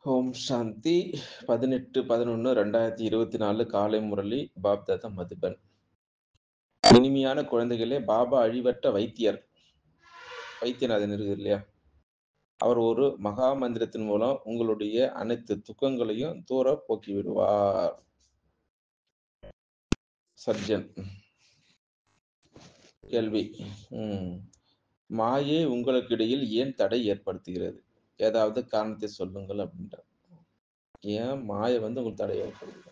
ஓம் சாந்தி பதினெட்டு பதினொன்று ரெண்டாயிரத்தி இருபத்தி நாலு காலை முரளி பாப்தாதா மதுபன் இனிமையான குழந்தைகளே பாபா அழிவற்ற வைத்தியர் வைத்தியநாதன் இருக்குது இல்லையா அவர் ஒரு மகா மந்திரத்தின் மூலம் உங்களுடைய அனைத்து துக்கங்களையும் தூர போக்கி விடுவார் சர்ஜன் கேள்வி ம். மாயை உங்களுக்கு இடையில் ஏன் தடை ஏற்படுத்துகிறது ஏதாவது காரணத்தை சொல்லுங்கள் அப்படின்றார் ஏன் மாயை வந்து உங்களுக்கு தடை ஏற்படுத்துகிறது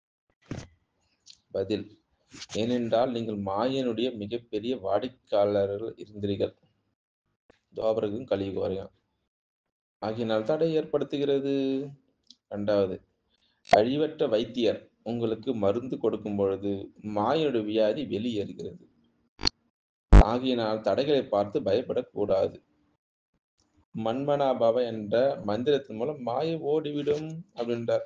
பதில் ஏனென்றால் நீங்கள் மாயனுடைய மிகப்பெரிய வாடிக்கையாளர்கள் இருந்தீர்கள் துவாபரகம் கலியுக வரையும் ஆகியனால் தடை ஏற்படுத்துகிறது இரண்டாவது அழிவற்ற வைத்தியர் உங்களுக்கு மருந்து கொடுக்கும் பொழுது மாயனுடைய வியாதி வெளியேறுகிறது ஆகியனால் தடைகளை பார்த்து பயப்படக்கூடாது மன்மனா பவ என்ற மந்திரத்தின் மூலம் மாயை ஓடிவிடும் அப்படின்றார்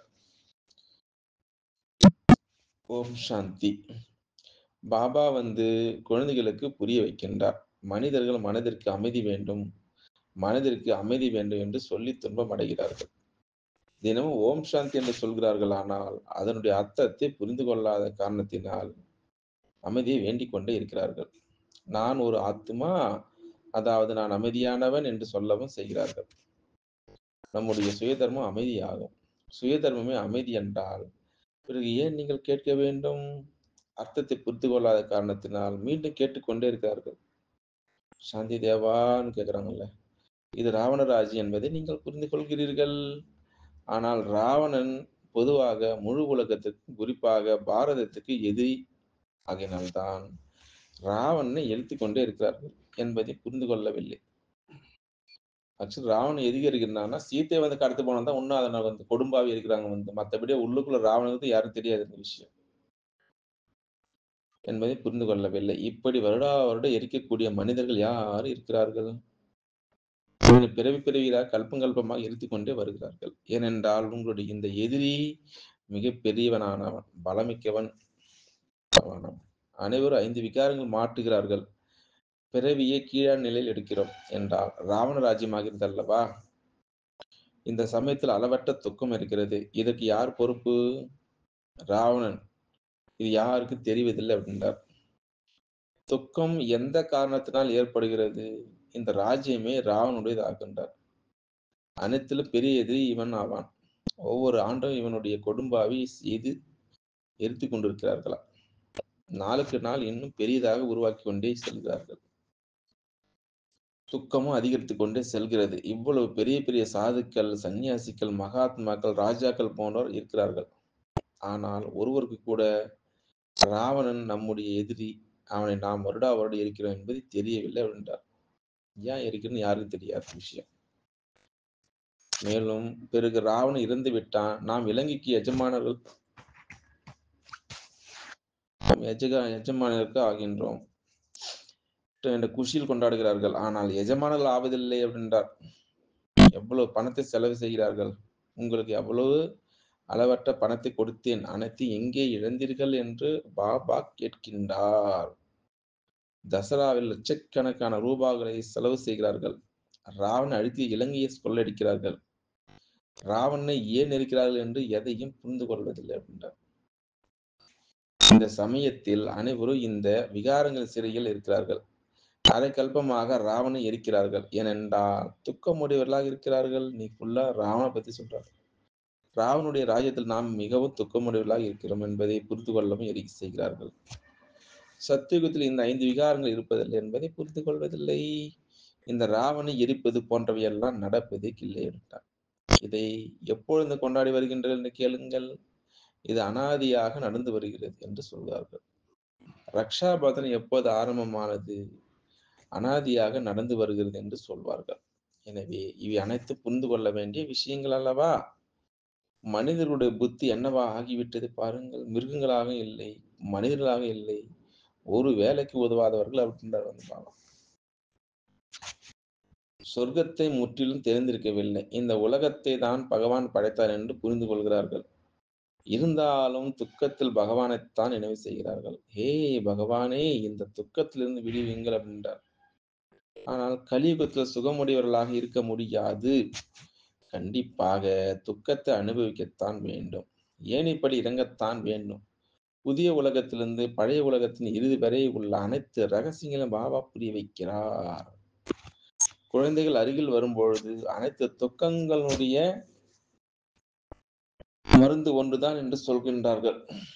ஓம் சாந்தி பாபா வந்து குழந்தைகளுக்கு புரிய வைக்கின்றார் மனிதர்கள் மனதிற்கு அமைதி வேண்டும் மனதிற்கு அமைதி வேண்டும் என்று சொல்லி துன்பம் அடைகிறார்கள் தினமும் ஓம் சாந்தி என்று சொல்கிறார்கள் ஆனால் அதனுடைய அர்த்தத்தை புரிந்து கொள்ளாத காரணத்தினால் அமைதியை வேண்டிக் கொண்டே இருக்கிறார்கள் நான் ஒரு ஆத்மா அதாவது நான் அமைதியானவன் என்று சொல்லவும் செய்கிறார்கள் நம்முடைய சுயதர்மம் அமைதியாகும் சுயதர்மமே அமைதி என்றால் பிறகு ஏன் நீங்கள் கேட்க வேண்டும் அர்த்தத்தை புரிந்து கொள்ளாத காரணத்தினால் மீண்டும் கேட்டுக்கொண்டே இருக்கிறார்கள் சாந்தி தேவான்னு கேட்குறாங்கல்ல இது ராவணராஜி என்பதை நீங்கள் புரிந்து கொள்கிறீர்கள் ஆனால் ராவணன் பொதுவாக முழு உலகத்துக்கு குறிப்பாக பாரதத்துக்கு எதிரி ஆகையினால்தான் ராவணனை எழுத்து கொண்டே இருக்கிறார்கள் என்பதை புரிந்து கொள்ளவில்லை ஆக்சுவலி ராவணன் எதுக்கு இருக்கிறான்னா சீத்தை வந்து கடத்து போனா தான் இன்னும் அதனை வந்து கொடும்பாவி இருக்கிறாங்க வந்து மற்றபடி உள்ளுக்குள்ள ராவணனுக்கு யாரும் தெரியாது இந்த விஷயம் என்பதை புரிந்து கொள்ளவில்லை இப்படி வருடா வருடம் எரிக்கக்கூடிய மனிதர்கள் யார் இருக்கிறார்கள் பிறவி பிறவியாக கல்பங்கல்பமாக எரித்து கொண்டே வருகிறார்கள் ஏனென்றால் உங்களுடைய இந்த எதிரி மிக பெரியவனானவன் பலமிக்கவன் அவனவன் அனைவரும் ஐந்து விகாரங்கள் மாட்டுகிறார்கள் பிறவியை கீழான நிலையில் எடுக்கிறோம் என்றால் ராவண ராஜ்யமாகிறது அல்லவா இந்த சமயத்தில் அளவற்ற துக்கம் இருக்கிறது இதற்கு யார் பொறுப்பு ராவணன் இது யாருக்கு தெரிவதில்லை அப்படின்றார் துக்கம் எந்த காரணத்தினால் ஏற்படுகிறது இந்த ராஜ்யமே ராவனுடையது ஆகின்றார் அனைத்திலும் பெரிய எதிரி இவன் ஆவான் ஒவ்வொரு ஆண்டும் இவனுடைய கொடும்பாவி செய்து எரித்து கொண்டிருக்கிறார்களா நாளுக்கு நாள் இன்னும் பெரியதாக உருவாக்கி கொண்டே செல்கிறார்கள் துக்கமும் அதிகரித்து கொண்டே செல்கிறது இவ்வளவு பெரிய பெரிய சாதுக்கள் சன்னியாசிகள் மகாத்மாக்கள் ராஜாக்கள் போன்றோர் இருக்கிறார்கள் ஆனால் ஒருவருக்கு கூட ராவணன் நம்முடைய எதிரி அவனை நாம் வருடா வருடம் இருக்கிறோம் என்பது தெரியவில்லை அப்படின்றார் ஏன் இருக்கிறன்னு யாருக்கும் தெரியாத விஷயம் மேலும் பிறகு ராவணன் இறந்து விட்டான் நாம் இலங்கைக்கு எஜமானர்கள் எஜக எஜமானருக்கு ஆகின்றோம் என்ற குஷியில் கொண்டாடுகிறார்கள் ஆனால் எஜமானர்கள் ஆவதில்லை அப்படின்றார் எவ்வளவு பணத்தை செலவு செய்கிறார்கள் உங்களுக்கு எவ்வளவு அளவற்ற பணத்தை கொடுத்தேன் அனைத்து எங்கே இழந்தீர்கள் என்று பாபா கேட்கின்றார் தசராவில் லட்சக்கணக்கான ரூபாய்களை செலவு செய்கிறார்கள் ராவண அழுத்தி இலங்கையை கொள்ளடிக்கிறார்கள் ராவணனை ஏன் இருக்கிறார்கள் என்று எதையும் புரிந்து கொள்வதில்லை அப்படின்றார் இந்த சமயத்தில் அனைவரும் இந்த விகாரங்கள் சிறையில் இருக்கிறார்கள் அரை கல்பமாக ராவணை எரிக்கிறார்கள் ஏனென்றால் துக்கமுடையவர்களாக இருக்கிறார்கள் நீ ஃபுல்லா ராவண பத்தி சொல்றார் ராவனுடைய ராஜ்யத்தில் நாம் மிகவும் துக்கமுடையவர்களாக இருக்கிறோம் என்பதை புரிந்து கொள்ளவும் எரிக்க செய்கிறார்கள் சத்தியுகத்தில் இந்த ஐந்து விகாரங்கள் இருப்பதில்லை என்பதை புரிந்து கொள்வதில்லை இந்த ராவணை எரிப்பது போன்றவையெல்லாம் நடப்பது இல்லை என்றார் இதை எப்பொழுது கொண்டாடி வருகின்றனர் என்று கேளுங்கள் இது அனாதியாக நடந்து வருகிறது என்று சொல்வார்கள் ரக்ஷாபந்தன் எப்போது ஆரம்பமானது அனாதியாக நடந்து வருகிறது என்று சொல்வார்கள் எனவே இவை அனைத்து புரிந்து கொள்ள வேண்டிய விஷயங்கள் அல்லவா மனிதர்களுடைய புத்தி என்னவா ஆகிவிட்டது பாருங்கள் மிருகங்களாக இல்லை மனிதர்களாக இல்லை ஒரு வேலைக்கு உதவாதவர்கள் அப்படின்றார் வந்து பாவம் சொர்க்கத்தை முற்றிலும் தெரிந்திருக்கவில்லை இந்த உலகத்தை தான் பகவான் படைத்தார் என்று புரிந்து கொள்கிறார்கள் இருந்தாலும் துக்கத்தில் பகவானைத்தான் நினைவு செய்கிறார்கள் ஹே பகவானே இந்த துக்கத்திலிருந்து விடுவீங்கள் அப்படின்றார் ஆனால் கலியுகத்தில் சுகமுடையவர்களாக இருக்க முடியாது கண்டிப்பாக துக்கத்தை அனுபவிக்கத்தான் வேண்டும். ஏணிப்படி இறங்கத்தான் வேண்டும். புதிய உலகத்திலிருந்து பழைய உலகத்தின் இறுதி வரை உள்ள அனைத்து ரகசியங்களையும் பாபா புரிய வைக்கிறார். குழந்தைகள் அருகில் வரும்பொழுது அனைத்து துக்கங்களுடைய மருந்து ஒன்றுதான் என்று சொல்கின்றார்கள்.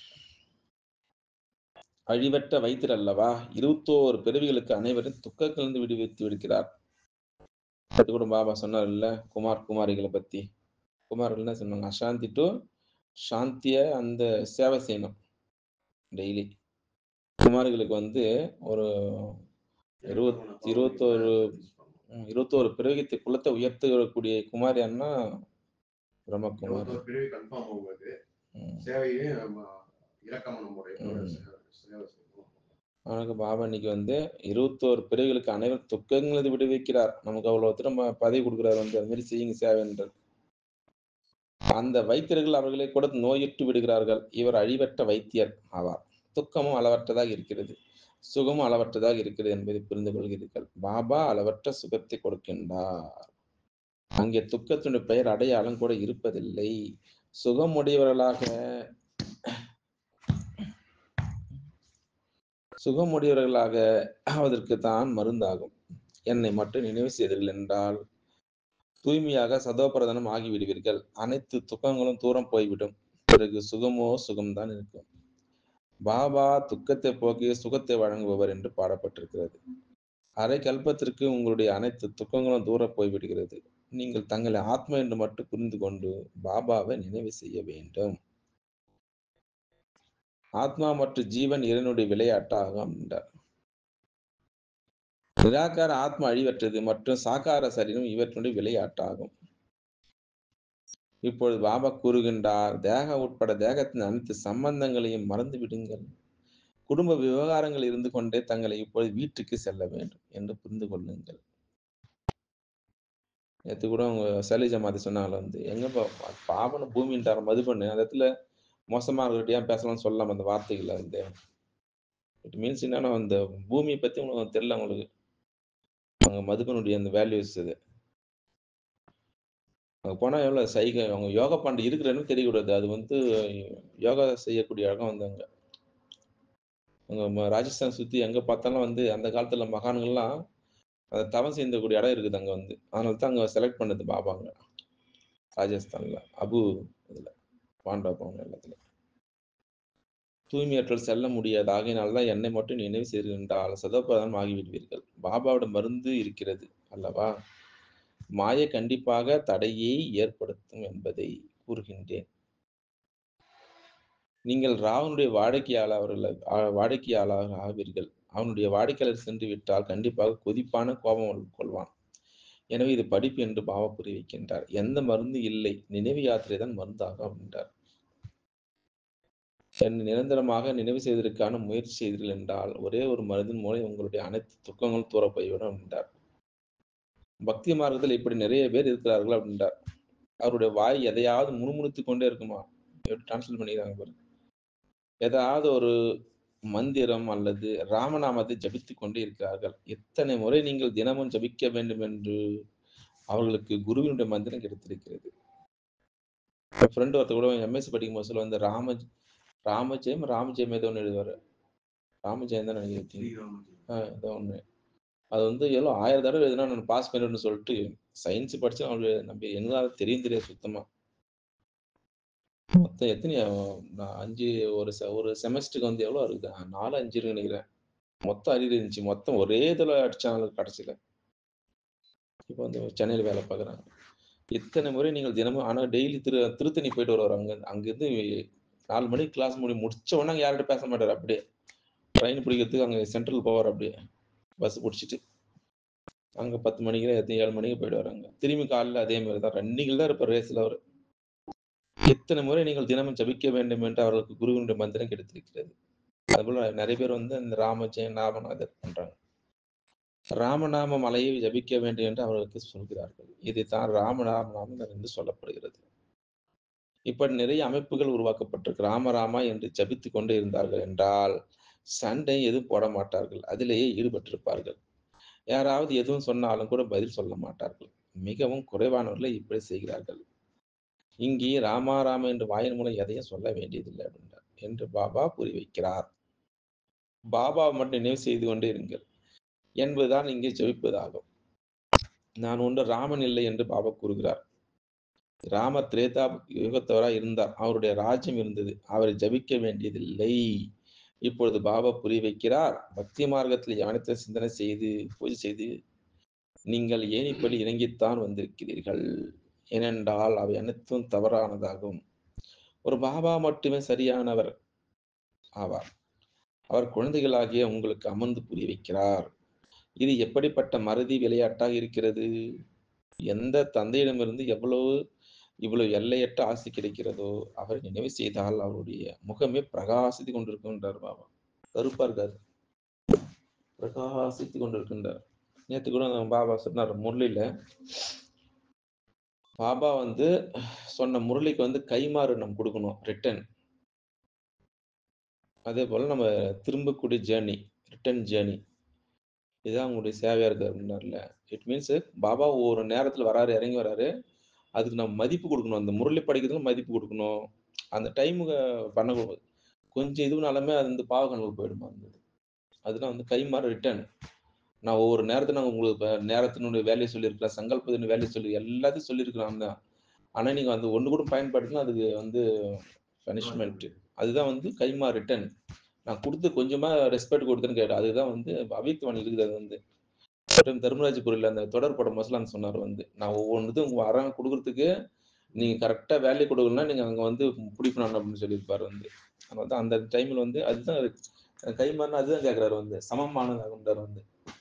அழிவற்ற வைத்தியர் அல்லவா? 21 பிறவிகளுக்கு அனைவரையும் துக்கத்திலிருந்து விடுவித்து விடுகிறார். நேத்து கூட பாபா சொன்னார்ல, குமார், குமாரிகள பத்தி. குமார்கள் என்ன சொன்னாங்க? அசாந்தி டூ சாந்திய அந்த சேவை செய்யணும். டெய்லி. குமாரிகளுக்கு வந்து ஒரு இருவத் 21 ம் 21 பிறவிக்கு குலத்தை உயர்த்தக்கூடிய குமாரியான்னா பிரம்மகுமாரி. 21 பிறவி கன்ஃபார்ம் உங்களுக்கு. ம். சேவையும் நம்ம இலக்கமான முறையில் ம். சேவை சேவை செய்யணும். ஆனாக்க பாபா இன்னைக்கு வந்து 21 பிறவிகளுக்கு அனைவரும் துக்கங்களை விடுவிக்கிறார். நமக்கு அவ்வளவு திரும்ப பதவி கொடுக்கிறார் வந்து அது மாதிரி செய்யுங்க சேவைன்றார். அந்த வைத்தியர்கள் அவர்களை கூட நோயுற்று விடுகிறார்கள். இவர் அழிவற்ற வைத்தியர் ஆவார். துக்கமும் அளவற்றதாக இருக்கிறது. சுகமும் அளவற்றதாக இருக்கிறது என்பதை புரிந்து கொள்கிறீர்கள். பாபா அளவற்ற சுகத்தை கொடுக்கின்றார். அங்கே துக்கத்தினுடைய பெயர் அடையாளம் கூட இருப்பதில்லை. சுகமுடையவர்களாக சுகமுடையவர்களாக ஆவதற்கு தான் மருந்தாகும். என்னை மட்டும் நினைவு செய்தீர்கள் என்றால் தூய்மையாக சதோபிரதானம் ஆகிவிடுவீர்கள். அனைத்து துக்கங்களும் தூரம் போய்விடும். பிறகு சுகமோ சுகம்தான் இருக்கும். பாபா துக்கத்தை போக்கி சுகத்தை வழங்குபவர் என்று பாடப்பட்டிருக்கிறது. அரை கல்பத்திற்கு உங்களுடைய அனைத்து துக்கங்களும் தூர போய்விடுகிறது. நீங்கள் தங்களை ஆத்மா என்று மட்டும் புரிந்து கொண்டு பாபாவை நினைவு செய்ய வேண்டும். ஆத்மா மற்றும் ஜீவன் இறைவனுடைய விளையாட்டாகும் என்றார். நிராகார ஆத்மா அழிவற்றது மற்றும் சாகார சரீரம் இவற்றினுடைய விளையாட்டாகும். இப்பொழுது பாபா கூறுகின்றார், தேக உட்பட தேகத்தின் அனைத்து சம்பந்தங்களையும் மறந்து விடுங்கள். குடும்ப விவகாரங்கள் இருந்து கொண்டே தங்களை இப்பொழுது வீட்டுக்கு செல்ல வேண்டும் என்று புரிந்து கொள்ளுங்கள். நேத்து கூட அவங்க சைலஜா மாத்தி சொன்னாங்க வந்து எங்கப்பா பாபன பூமின்றார் மதுபண்ணு அந்த இடத்துல மோசமா இருக்கிற ஏன் பேசலாம்னு சொல்லலாம் அந்த வார்த்தைகளை வந்து இட் மீன்ஸ் என்னன்னா அந்த பூமியை பத்தி உங்களுக்கு தெரியல உங்களுக்கு அவங்க மதுபனுடைய அந்த வேல்யூஸ் இது அங்க போனா எவ்வளவு சைகை அவங்க யோகா பண்ண இருக்கிறன்னு தெரியக்கூடாது அது வந்து யோகா செய்யக்கூடிய இடம் வந்து அங்க அங்க ம- ராஜஸ்தான் சுத்தி எங்க பார்த்தாலும் வந்து அந்த காலத்துல மகான்கள்லாம் அந்த தவம் செய்யக்கூடிய இடம் இருக்குது அங்க வந்து அதனால தான் அங்க செலக்ட் பண்ணது பாபாங்க ராஜஸ்தான்ல அபு இதுல பாண்டவபவன் எல்லாத்துல தூய்மையற்றல் செல்ல முடியாது ஆகையினால தான் என்னை மட்டும் நினைவு செய்கின்றால் சதோபிரதானம் ஆகிவிடுவீர்கள் பாபாவோட மருந்து இருக்கிறது அல்லவா மாயை கண்டிப்பாக தடையை ஏற்படுத்தும் என்பதை கூறுகின்றேன் நீங்கள் ராவனுடைய வாடிக்கையாளர்கள் ஆ- வாடிக்கையாளர் ஆவீர்கள் அவனுடைய வாடிக்கையாளர் சென்று விட்டால் கண்டிப்பாக கொதிப்பான கோபம் கொள்வான் எனவே இது படிப்பு என்று பாவ புரிய வைக்கின்றார் எந்த மருந்து இல்லை நினைவு யாத்திரை தான் மருந்தாகும் அப்படின்றார் என்னை நிரந்தரமாக நினைவு செய்வதற்கான முயற்சி செய்தீர்கள் என்றால் ஒரே ஒரு மருந்தின் மூலம் உங்களுடைய அனைத்து துக்கங்களும் தூர போய்விடும் என்றார் பக்தி மார்க்கத்தில் இப்படி நிறைய பேர் இருக்கிறார்கள் அப்படின்றார் அவருடைய வாய் எதையாவது முணுமுணுத்துக் கொண்டே இருக்குமா எப்படி டிரான்ஸ்லேட் பண்ணிக்கிறாங்க பாருங்க ஏதாவது ஒரு மந்திரம் அல்லது ராமநாமத்தை ஜபித்துக் கொண்டே இருக்கிறார்கள் எத்தனை முறை நீங்கள் தினமும் ஜபிக்க வேண்டும் என்று அவர்களுக்கு குருவினுடைய மந்திரம் கிடைத்திருக்கிறது ஃப்ரெண்டு ஒருத்தர் கூட எம்எஸ்சி படிக்கும் போது சொல்ல வந்து ராம ராமஜெயம் ராமஜெயம் ஏதோ ஒன்று எழுதுவாரு ராமஜெயம் தான் நினைக்கிறேன் ஸ்ரீராமஜி. ஆ, ஏதோ ஒன்று அது வந்து எவ்வளோ ஆயிரம் தடவை எழுதுனா நான் பாஸ் பண்ணிடுன்னு சொல்லிட்டு சயின்ஸ் படிச்சு அவங்களுக்கு நம்பி என்ன தெரியும் தெரியாது சுத்தமா மொத்தம் எத்தனை அஹ், நான் அஞ்சு ஒரு செ- ஒரு செமஸ்டருக்கு வந்து எவ்வளோ இருக்குது ஆ, நாலு அஞ்சு இருக்குன்னு நினைக்கிறேன் மொத்தம் அரியர் இருந்துச்சு மொத்தம் ஒரே இதில் அடிச்சாங்க கடைசியில் இப்போ வந்து சென்னையில் வேலை பார்க்குறாங்க இத்தனை முறை நீங்கள் தினமும் ஆனால் டெய்லி திரு திருத்தணி போயிட்டு வருவார் அங்கே அங்கேருந்து நாலு மணிக்கு கிளாஸ் முடி முடிச்ச உடனே அங்க யார்கிட்ட பேச மாட்டார் அப்படியே ட்ரெயின் பிடிக்கிறதுக்கு அங்கே சென்ட்ரல் போவார் அப்படியே பஸ் பிடிச்சிட்டு அங்கே பத்து மணிக்கு எத்தனை ஏழு மணிக்கு போயிடுவார் அங்கே திரும்பி காலையில் அதே மாதிரி தான் ரன்னிங்கில் தான் இருப்பார் ரேஸில் அவர் எத்தனை முறை நீங்கள் தினமும் ஜபிக்க வேண்டும் என்று அவர்களுக்கு குருவினுடைய மந்திரம் கிடைத்திருக்கிறது அதுபோல நிறைய பேர் வந்து இந்த ராமஜெயம் ராமநாதர் பண்றாங்க ராமநாம மலையை ஜபிக்க வேண்டும் என்று அவர்களுக்கு சொல்கிறார்கள் இதைத்தான் ராமநாமம் என்று சொல்லப்படுகிறது இப்படி நிறைய அமைப்புகள் உருவாக்கப்பட்டிருக்கு ராம ராமா என்று ஜபித்துக் கொண்டே இருந்தார்கள் என்றால் சண்டை எதுவும் போட மாட்டார்கள் அதிலேயே ஈடுபட்டிருப்பார்கள் யாராவது எதுவும் சொன்னாலும் கூட பதில் சொல்ல மாட்டார்கள் மிகவும் குறைவானவர்களே இப்படி செய்கிறார்கள் இங்கே ராமா ராமா என்று வாயின் மூலம் எதையும் சொல்ல வேண்டியதில்லை அப்படின்றார் என்று பாபா புரி வைக்கிறார் பாபா மட்டும் நினைவு செய்து கொண்டே இருங்கள் என்பதுதான் இங்கே ஜெபிப்பதாகும் நான் ஒன்று ராமன் இல்லை என்று பாபா கூறுகிறார் ராமர் திரேதா யுகத்தவராக இருந்தார் அவருடைய ராஜ்யம் இருந்தது அவரை ஜபிக்க வேண்டியதில்லை இப்பொழுது பாபா புரிய வைக்கிறார் பக்தி மார்க்கத்தில் ஞானத்தை சிந்தனை செய்து பூஜை செய்து நீங்கள் ஏன் இப்படி இறங்கித்தான் வந்திருக்கிறீர்கள் ஏனென்றால் அவை அனைத்தும் தவறானதாகும் ஒரு பாபா மட்டுமே சரியானவர் ஆவார் அவர் குழந்தைகளாகிய உங்களுக்கு அமர்ந்து புரிய வைக்கிறார் இது எப்படிப்பட்ட மறதி விளையாட்டாக இருக்கிறது எந்த தந்தையிடமிருந்து எவ்வளவு இவ்வளவு எல்லையற்ற ஆசை கிடைக்கிறதோ அவரை நினைவு செய்தால் அவருடைய முகமே பிரகாசித்து கொண்டிருக்கின்றார் பாபா கருப்பா இருக்காரு பிரகாசித்து கொண்டிருக்கின்றார் நேற்று கூட நம்ம பாபா சொன்னார் முரளியில பாபா வந்து சொன்ன முரளிக்கு வந்து கைமாறு நம்ம கொடுக்கணும் ரிட்டன் அதே போல நம்ம திரும்பக்கூடிய ஜேர்னி ரிட்டன் ஜேர்னி இதுதான் உங்களுடைய சேவையா இருக்கு அப்படின்னார்ல இட் மீன்ஸ் பாபா ஒரு நேரத்துல வராரு இறங்கி வராரு அதுக்கு நம்ம மதிப்பு கொடுக்கணும் அந்த முரளி படிக்கிறதுல மதிப்பு கொடுக்கணும் அந்த டைமுக்கு பண்ண கொஞ்சம் இதுனாலுமே அது வந்து பாவ கணக்கு போயிடுமா அந்த அதெல்லாம் வந்து கைமாறு ரிட்டர்ன் நான் ஒவ்வொரு நேரத்தில் நான் உங்களுக்கு இப்போ நேரத்தினுடைய வேலையை சொல்லியிருக்கிறேன் சங்கல்பத்தினுடைய வேலையை சொல்லி எல்லாத்தையும் சொல்லியிருக்கிறேன் தான் ஆனால் நீங்கள் அந்த ஒன்று கூட பயன்படுத்தினா அதுக்கு வந்து பனிஷ்மெண்ட் அதுதான் வந்து கைமா ரிட்டர்ன் நான் கொடுத்து கொஞ்சமாக ரெஸ்பெக்ட் கொடுத்தேன்னு கேட்டேன் அதுதான் வந்து அவியக்தவாணி இருக்குது அது வந்து தர்மராஜ் பொருள் அந்த தொடர் படம் மசலான்னு சொன்னார் வந்து நான் ஒவ்வொன்றுதும் உங்கள் அறம் கொடுக்குறதுக்கு நீங்கள் கரெக்டாக வேலையை கொடுக்கலன்னா நீங்கள் அங்கே வந்து பிடிக்கணும் அப்படின்னு சொல்லியிருப்பார் வந்து அதனால தான் அந்த டைமில் வந்து அதுதான் கைமாறினா அதுதான் கேட்குறாரு வந்து சமமானதாகுன்றார் வந்து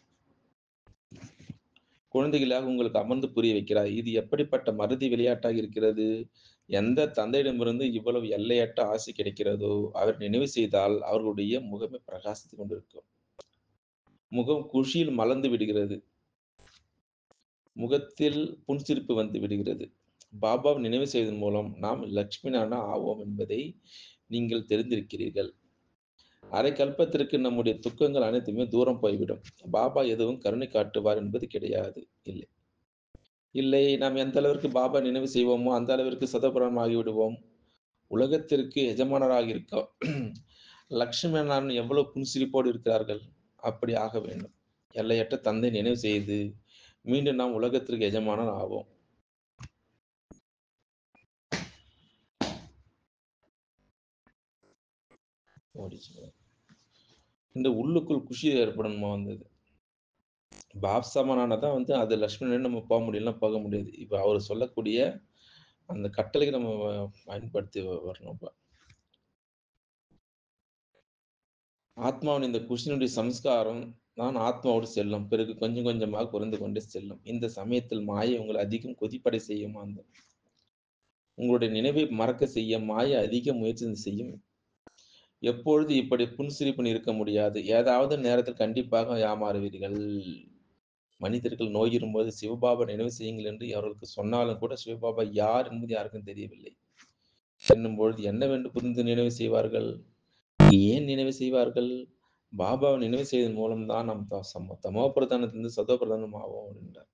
குழந்தைகளாக உங்களுக்கு அமர்ந்து புரிய வைக்கிறார் இது எப்படிப்பட்ட மருதி விளையாட்டாக இருக்கிறது எந்த தந்தையிடமிருந்து இவ்வளவு எல்லையற்ற ஆசை கிடைக்கிறதோ அவர் நினைவு செய்தால் அவர்களுடைய முகமே பிரகாசித்துக் கொண்டிருக்கும் முகம் குஷியில் மலர்ந்து விடுகிறது முகத்தில் புன்சிரிப்பு வந்து விடுகிறது பாபாவை நினைவு செய்வதன் மூலம் நாம் லக்ஷ்மினான ஆவோம் என்பதை நீங்கள் தெரிந்திருக்கிறீர்கள் அரை கல்பத்திற்கு நம்முடைய துக்கங்கள் அனைத்துமே தூரம் போய்விடும் பாபா எதுவும் கருணை காட்டுவார் என்பது கிடையாது இல்லை இல்லை நாம் எந்த அளவிற்கு பாபா நினைவு செய்வோமோ அந்த அளவிற்கு சதபுரம் ஆகிவிடுவோம் உலகத்திற்கு எஜமானராக இருக்க லக்ஷ்மணன் எவ்வளவு புன்சிரிப்போடு இருக்கிறார்கள் அப்படி ஆக வேண்டும் எல்லையற்ற தந்தை நினைவு செய்து மீண்டும் நாம் உலகத்திற்கு எஜமானர் ஆவோம் ஓடிச்சு இந்த உள்ளுக்குள் குஷி ஏற்படணுமா வந்தது பாப்சமானான தான் வந்து அது லக்ஷ்மணன் நம்ம போக முடியலன்னா போக முடியாது இப்போ அவர் சொல்லக்கூடிய அந்த கட்டளைக்கு நம்ம பயன்படுத்தி வரணும் இப்போ ஆத்மாவின் இந்த குஷினுடைய சம்ஸ்காரம் தான் ஆத்மாவோடு செல்லும் பிறகு கொஞ்சம் கொஞ்சமாக குறைந்து கொண்டே செல்லும் இந்த சமயத்தில் மாயை உங்களை அதிகம் கொதிப்படை செய்யும் அந்த உங்களுடைய நினைவை மறக்க செய்ய மாயை அதிக முயற்சி செய்யும் எப்பொழுது இப்படி புன்சிரிப்புன்னு இருக்க முடியாது ஏதாவது நேரத்தில் கண்டிப்பாக ஏமாறுவீர்கள் மனிதர்கள் நோய் இருக்கும்போது சிவபாபா நினைவு செய்யுங்கள் என்று அவர்களுக்கு சொன்னாலும் கூட சிவபாபா யார் என்பது யாருக்கும் தெரியவில்லை என்னும் பொழுது என்னவென்று புரிந்து நினைவு செய்வார்கள் ஏன் நினைவு செய்வார்கள் பாபாவை நினைவு செய்வதன் மூலம்தான் நம் தமோ பிரதானத்திலிருந்து சதோ பிரதானம் ஆவோம் என்றார்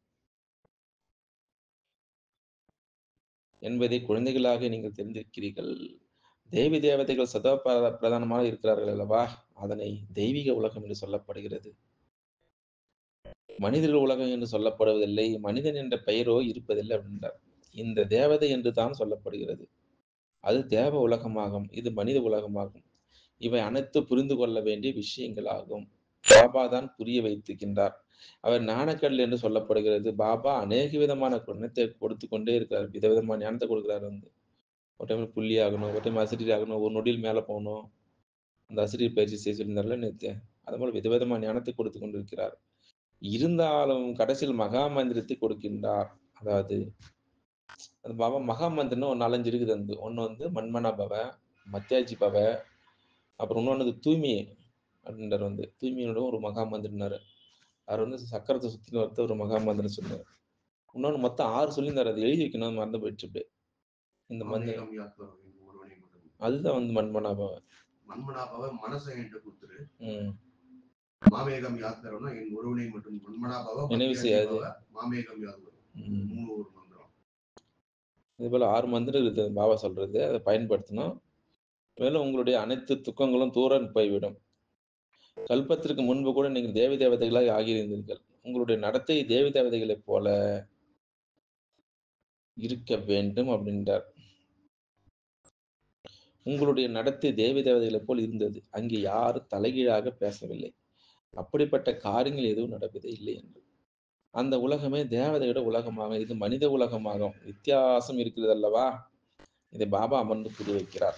என்பதை குழந்தைகளாக நீங்கள் தெரிந்திருக்கிறீர்கள் தேவி தேவதைகள் சதோ பிரதானமாக இருக்கிறார்கள் அல்லவா அதனை தெய்வீக உலகம் என்று சொல்லப்படுகிறது மனிதர்கள் உலகம் என்று சொல்லப்படுவதில்லை மனிதன் என்ற பெயரோ இருப்பதில்லை அப்படின்றார் இந்த தேவதை என்று தான் சொல்லப்படுகிறது அது தேவ உலகமாகும் இது மனித உலகமாகும் இவை அனைத்து புரிந்து கொள்ள வேண்டிய விஷயங்களாகும் பாபா தான் புரிய வைத்துக்கின்றார் அவர் ஞானக்கடல் என்று சொல்லப்படுகிறது பாபா அநேக விதமான குணத்தை கொடுத்து கொண்டே இருக்கிறார் விதவிதமான ஞானத்தை கொடுக்கிறார் வந்து ஒரு டைம் புள்ளி ஆகணும் ஒரு டைம் அசிரியர் ஆகணும் ஒரு நொடியில் மேலே போகணும் அந்த அசிரியர் பயிற்சி செய்ய சொல்லியிருந்தார்ல நேற்று அது போல விதவிதமான ஞானத்தை கொடுத்து கொண்டிருக்கிறார் இருந்தாலும் கடைசியில் மகா மந்திரத்தை கொடுக்கின்றார் அதாவது அந்த பாபா மகா மந்திரம்னு ஒரு நாலஞ்சு இருக்குது அந்த ஒன்று வந்து மண்மனா பவ மத்தியாஜி பவ அப்புறம் இன்னொன்று தூய்மை அப்படின்றார் வந்து தூய்மையோட ஒரு மகா மந்திரனாரு அவர் வந்து சக்கரத்தை சுற்றின ஒருத்த ஒரு மகா மந்திரம் சொன்னார் இன்னொன்று மொத்தம் ஆறு சொல்லியிருந்தார் அது எழுதி வைக்கணும் மறந்து போயிடுச்சு அப்படியே இந்த மந்திரம் அதுதான் வந்து மண்மனாபவ மண்மனாபாவ மனசை என்கிட்ட கொடுத்துரு ம் மாமேகம் யாத்திரம்னா என் ஒருவனை மட்டும் மண்மனாபாவ நினைவு செய்யாது. மாமேகம் யாத்திரம் ம். மூணு ஒரு மந்திரம் இது போல 6 மந்திரம் இருக்குது பாபா சொல்றது. அத பயன்படுத்தணும். மேலும் உங்களுடைய அனைத்து துக்கங்களும் தூர போய்விடும். கல்பத்திற்கு முன்பு கூட நீங்கள் தேவி தேவதைகளாய் ஆகியிருந்தீர்கள். உங்களுடைய நடத்தை தேவி தேவதைகளைப் போல இருக்க வேண்டும் அப்படின்றார். உங்களுடைய நடத்தை தேவி தேவதைகளைப் போல் இருந்தது. அங்கே யாரும் தலைகீழாக பேசவில்லை. அப்படிப்பட்ட காரியங்கள் எதுவும் நடப்பதே இல்லை என்று. அந்த உலகமே தேவதையோட உலகமாக, இது மனித உலகமாகும். வித்தியாசம் இருக்கிறது அல்லவா? இதை பாபா அமர்ந்து புரிய வைக்கிறார்.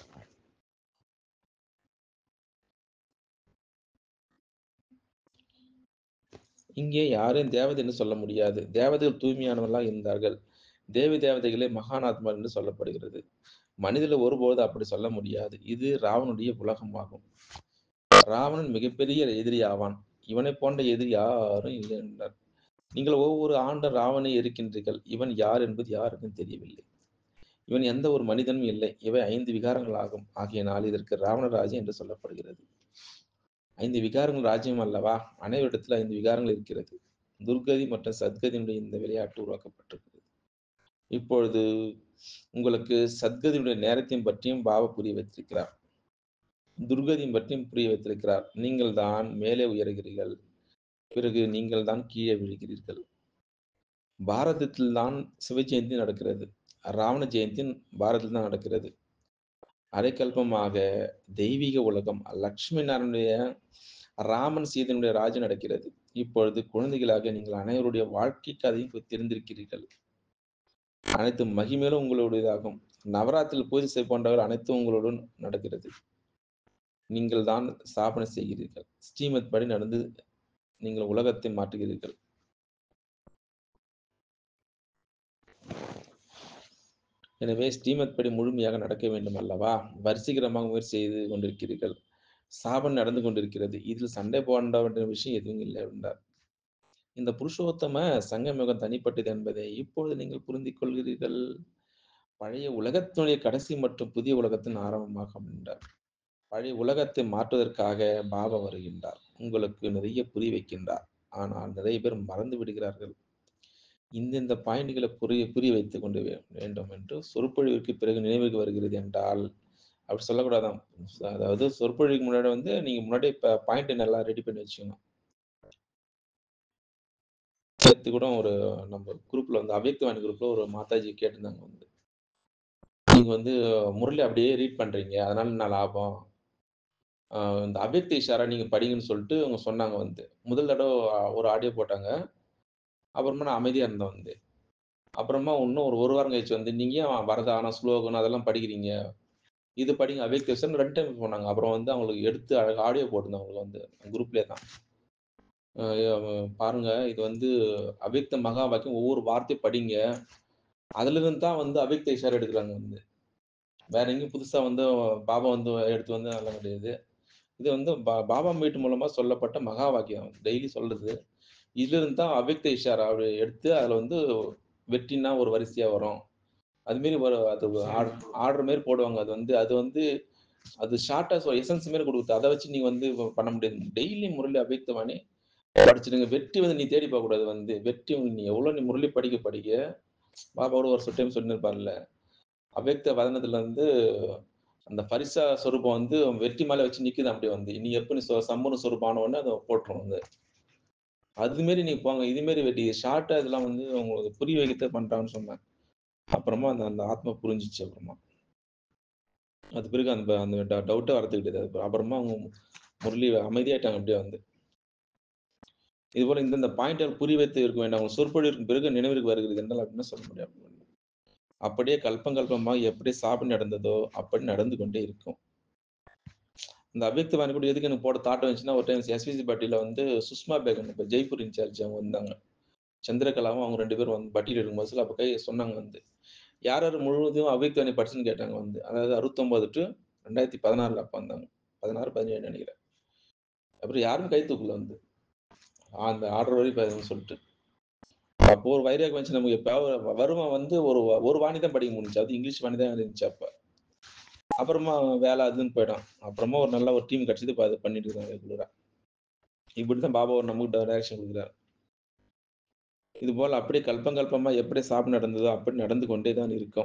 இங்கே யாரையும் தேவதை என்று சொல்ல முடியாது. தேவதைகள் தூய்மையானவர்களாக இருந்தார்கள். தேவி தேவதைகளே மகானாத்மா என்று சொல்லப்படுகிறது. மனிதர்கள் ஒருபோதும் அப்படி சொல்ல முடியாது. இது ராவனுடைய உலகமாகும். ராவணன் மிகப்பெரிய எதிரி ஆவான். இவனைப் போன்ற எதிரி யாரும் இல்லை என்றார். நீங்கள் ஒவ்வொரு ஆண்டும் ராவணை இருக்கின்றீர்கள். இவன் யார் என்பது யாருக்கும் தெரியவில்லை. இவன் எந்த ஒரு மனிதனும் இல்லை. இவை ஐந்து விகாரங்கள் ஆகும். ஆகையினால் இதற்கு ராவண ராஜ்யம் என்று சொல்லப்படுகிறது. ஐந்து விகாரங்கள் ராஜ்யம் அல்லவா? அனைவரிடத்தில் ஐந்து விகாரங்கள் இருக்கிறது. துர்கதி மற்றும் சத்கதியினுடைய இந்த விளையாட்டு உருவாக்கப்பட்டிருக்கிறது. இப்பொழுது உங்களுக்கு சத்கதியுடைய நேரத்தையும் பற்றியும் பாபா புரிய வைத்திருக்கிறார். துர்கதியும் பற்றியும் புரிய வைத்திருக்கிறார். நீங்கள் தான் மேலே உயர்கிறீர்கள். பிறகு நீங்கள் தான் கீழே விழுகிறீர்கள். பாரதத்தில் தான் சிவ ஜெயந்தி நடக்கிறது. ராவண ஜெயந்தி பாரதத்தில் தான் நடக்கிறது. அரைக்கல்பமாக தெய்வீக உலகம் லக்ஷ்மி நாராயணுடைய ராமன் சீதனுடைய ராஜ்யம் நடக்கிறது. இப்பொழுது குழந்தைகளாக நீங்கள் அனைவருடைய வாழ்க்கை கதையும் தெரிந்திருக்கிறீர்கள். அனைத்து மகிமையிலும் உங்களுடையதாகும். நவராத்திரியில் பூஜை செய்ய போன்றவர் அனைத்தும் உங்களுடன் நடக்கிறது. நீங்கள் தான் ஸ்தாபனை செய்கிறீர்கள். ஸ்ரீமத் படி நடந்து நீங்கள் உலகத்தை மாற்றுகிறீர்கள். எனவே ஸ்ரீமத் படி முழுமையாக நடக்க வேண்டும் அல்லவா? வரிசைகரமாக முயற்சி செய்து கொண்டிருக்கிறீர்கள். ஸ்தாபனை நடந்து கொண்டிருக்கிறது. இதில் சண்டை போட வேண்டிய விஷயம் எதுவும் இல்லை என்றார். இந்த புருஷோத்தம சங்கமயுகம் தனிப்பட்டது என்பதை இப்பொழுது நீங்கள் புரிந்து கொள்கிறீர்கள். பழைய உலகத்தினுடைய கடைசி மற்றும் புதிய உலகத்தின் ஆரம்பமாகும் என்றார். பழைய உலகத்தை மாற்றுவதற்காக பாபா வருகின்றார். உங்களுக்கு நிறைய புரிய வைக்கின்றார். ஆனால் நிறைய பேர் மறந்து விடுகிறார்கள். இந்தந்த பாயிண்ட்களை புரிய புரிய வைத்துக் கொண்டு வேண்டும் என்று சொற்பொழிவிற்கு பிறகு நினைவுக்கு வருகிறது என்றால் அப்படி சொல்லக்கூடாதாம். அதாவது சொற்பொழிவுக்கு முன்னாடி வந்து நீங்க முன்னாடியே ப பாயிண்ட் நல்லா ரெடி பண்ணி வச்சுக்கணும். நேத்து கூட ஒரு நம்ம குரூப்ல வந்து அவ்யக்தவாணி குரூப்ல ஒரு மாதாஜி கேட்டிருந்தாங்க வந்து. நீங்க வந்து முரளி அப்படியே ரீட் பண்றீங்க. அதனால என்ன லாபம்? ஆ இந்த அவ்யக்த இஷாரா நீங்க படிங்கன்னு சொல்லிட்டு அவங்க சொன்னாங்க வந்து. முதல் தடவ ஒரு ஆடியோ போட்டாங்க. அப்புறமா நான் அமைதியா இருந்தேன் வந்து. அப்புறமா இன்னும் ஒரு 1 வாரம் கழிச்சு வந்து, நீங்க ஏன் வரதானா, ஸ்லோகன் அதெல்லாம் படிக்கிறீங்க? இது படிங்க அவ்யக்த இஷாரான்னு 2 டைம் சொன்னாங்க. அப்புறம் வந்து அவங்களுக்கு எடுத்து அழகா ஆடியோ போட்டிருந்தேன் அவங்களுக்கு வந்து குரூப்லயே தான். அ பாருங்க இது வந்து அவ்யக்த மகா வாக்கியம் ஒவ்வொரு வார்த்தையும் படிங்க. அதிலிருந்து தான் வந்து அவ்யக்த இஷாரா எடுக்குறாங்க வந்து. வேற எங்கேயும் புதுசா வந்து பாபா வந்து எடுத்து வந்து அதெல்லாம் கிடையாது. இது வந்து பா பாபா மீட் மூலமா சொல்லப்பட்ட மகா வாக்கியம். டெய்லி சொல்றது. இதிலிருந்து தான் அவ்யக்த இஷாரா அப்படி எடுத்து அதில வந்து வெற்றினா ஒரு வரிசையா வரும். அதுமாரி ஒரு அது ஆர்டர் ஆர்டர் மாரி போடுவாங்க. அது வந்து அது வந்து அது ஷார்ட்டா எசன்ஸ் மாரி குடுக்குது. அத வச்சு நீங்க வந்து பண்ண முடியாது. டெய்லி முரளி அவ்யக்தவாணி படிச்சுடுங்க. வெற்றி வந்து நீ தேடி போகக்கூடாது வந்து. வெற்றி நீ எவ்வளோ நீ முரளி படிக்க படிக்க பாபா கூட ஒரு டைம் சொல்லியிருப்பார்ல. அவ்யக்த வதனத்தில வந்து அந்த பரிசா சொரூபம் வந்து வெற்றி மேல வச்சு நிக்குது அப்படியே வந்து. நீ எப்ப நீ சம்பூர்ண சொரூபம் ஆன உடனே அத போட்டுரும் வந்து. அது மாரி நீங்க போங்க. இது மாரி வெட்டி ஷார்ட்டா இதெல்லாம் வந்து உங்களுக்கு புரிய வைக்க பண்றாங்கன்னு சொன்னேன். அப்புறமா அந்த அந்த ஆத்மா புரிஞ்சுச்சு அப்புறமா. அது பிறகு அந்த அந்த ட டவுட்டே வரது கிடையாது. அப்புறமா அவங்க முரளி அமைதியாயிட்டாங்க அப்படியே வந்து. இதுபோல இந்தந்த பாயிண்ட்கள் புரிய வைத்து இருக்க வேண்டாம். அவங்க சொற்பொழிவுக்கு பிறகு நினைவிற்கு வருகிறது என்றால் அப்படின்னு சொல்ல முடியாது. அப்படியே கல்பம் கல்பமா எப்படி ஸ்தாபனை நடந்ததோ அப்படி நடந்து கொண்டே இருக்கும். இந்த அவ்யக்த வாணி கூட எதுக்கு எனக்கு போட தாட் வந்துச்சுன்னா, ஒரு டைம் எஸ்விசி பட்டியில வந்து சுஷ்மா பேகம் இப்ப ஜெய்ப்பூர் இன்சார்ஜ் அவங்க வந்தாங்க. சந்திரகலாவும் அவங்க 2 பேரும் வந்து பட்டியல் எடுக்கும்போது அப்ப கை சொன்னாங்க வந்து. யார் யார் முழுவதும் அவ்யக்த வாணி படிச்சுன்னு கேட்டாங்க வந்து. அதாவது 69 டூ 2016ல அப்ப வந்தாங்க. 16, 17 நெனைக்கிறேன். அப்புறம் யாரும் கை தூக்கல வந்து. அந்த ஆர்டர் வரைக்கும் சொல்லிட்டு. அப்போ ஒரு வைராக் வந்துச்சு நமக்கு எப்ப வருமம் வந்து ஒரு ஒரு வாணி தான் படிக்க முடிஞ்சுச்சு. அது இங்கிலீஷ் வாணி தான் இருந்துச்சு அப்ப. அப்புறமா வேலை அதுன்னு போயிடும். அப்புறமா ஒரு நல்ல ஒரு டீம் கிடைச்சது. இப்ப அத பண்ணிட்டு இருக்காங்க ரெகுலரா. இப்படித்தான் பாபா நமக்கு டைரக்ஷன் குடுக்குறாரு. இதுபோல அப்படியே கல்பங்கல்பமா எப்படி சாபம் நடந்ததோ அப்படி நடந்து கொண்டே தான் இருக்கும்.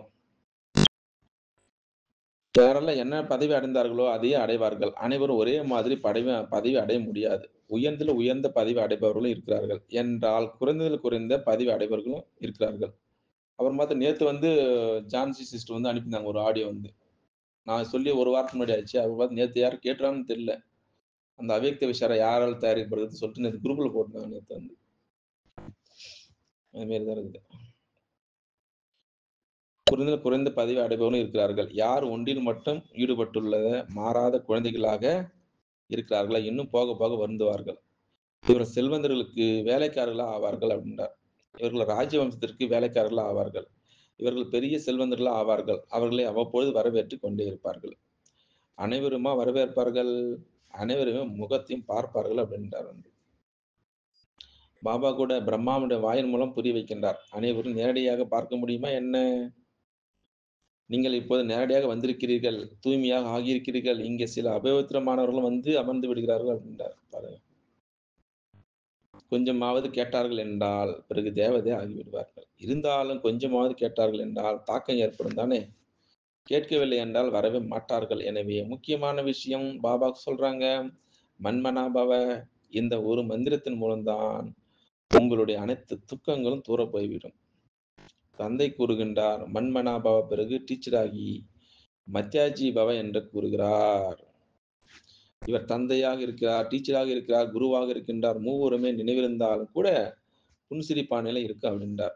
யாரெல்லாம் என்ன பதவி அடைந்தார்களோ அதையே அடைவார்கள். அனைவரும் ஒரே மாதிரி படவி பதவி அடைய முடியாது. உயர்ந்ததில் உயர்ந்த பதவி அடைபவர்களும் இருக்கிறார்கள். என்றால் குறைந்ததில் குறைந்த பதவி அடைபவர்களும் இருக்கிறார்கள். அப்புறம் பார்த்தா நேத்து வந்து ஜான்சி சிஸ்டர் வந்து அனுப்பியிருந்தாங்க ஒரு ஆடியோ வந்து. நான் சொல்லி 1 வாரத்துக்கு முன்னாடி ஆச்சு. அவர் பார்த்து நேத்து யாரும் கேட்டாங்கன்னு தெரியல. அந்த அவ்யக்த விசாரா யாரால தயாரிக்கப்படுதுன்னு சொல்லிட்டு நேத்து குரூப்ல போட்டிருந்தாங்க நேத்து வந்து. அது மாரி தான் இருக்குது. குறைந்த குறைந்த பதவி அடைபவர்களும் இருக்கிறார்கள். யார் ஒன்றில் மட்டும் ஈடுபட்டுள்ள மாறாத குழந்தைகளாக இருக்கிறார்களோ இன்னும் போக போக வருந்துவார்கள். இவர்கள் செல்வந்தர்களுக்கு வேலைக்காரர்களா ஆவார்கள் அப்படின்றார். இவர்கள் ராஜ்யவம்சத்திற்கு வேலைக்காரர்களா ஆவார்கள். இவர்கள் பெரிய செல்வந்தர்களா ஆவார்கள். அவர்களை அவ்வப்பொழுது வரவேற்றுக் கொண்டே இருப்பார்கள். அனைவருமா வரவேற்பார்கள்? அனைவருமே முகத்தையும் பார்ப்பார்கள் அப்படின்றார் வந்து. பாபா கூட பிரம்மாவுடைய வாயின் மூலம் புரிய வைக்கின்றார். அனைவரும் நேரடியாக பார்க்க முடியுமா என்ன? நீங்கள் இப்போது நேரடியாக வந்திருக்கிறீர்கள். தூய்மையாக ஆகியிருக்கிறீர்கள். இங்கே சில அபவித்திரமானவர்களும் வந்து அமர்ந்து விடுகிறார்கள் அப்படின்றார். பாருங்க. கொஞ்சமாவது கேட்டார்கள் என்றால் பிறகு தேவதை ஆகிவிடுவார்கள். இருந்தாலும் கொஞ்சமாவது கேட்டார்கள் என்றால் தாக்கம் ஏற்படும் தானே! கேட்கவில்லை என்றால் வரவே மாட்டார்கள். எனவே முக்கியமான விஷயம் பாபா சொல்றாங்க. மன்மனா பவ இந்த ஒரு மந்திரத்தின் மூலம்தான் உங்களுடைய அனைத்து துக்கங்களும் தூர போய்விடும். தந்தை கூறுகின்றார். மன்மனா பவ பிறகு டீச்சராகி மத்யாஜி பவ என்று கூறுகிறார். இவர் தந்தையாக இருக்கிறார், டீச்சராக இருக்கிறார், குருவாக இருக்கின்றார். மூவருமே நினைவிருந்தாலும் கூட புன்சிரிப்பான நிலை இருக்கு அப்படின்றார்.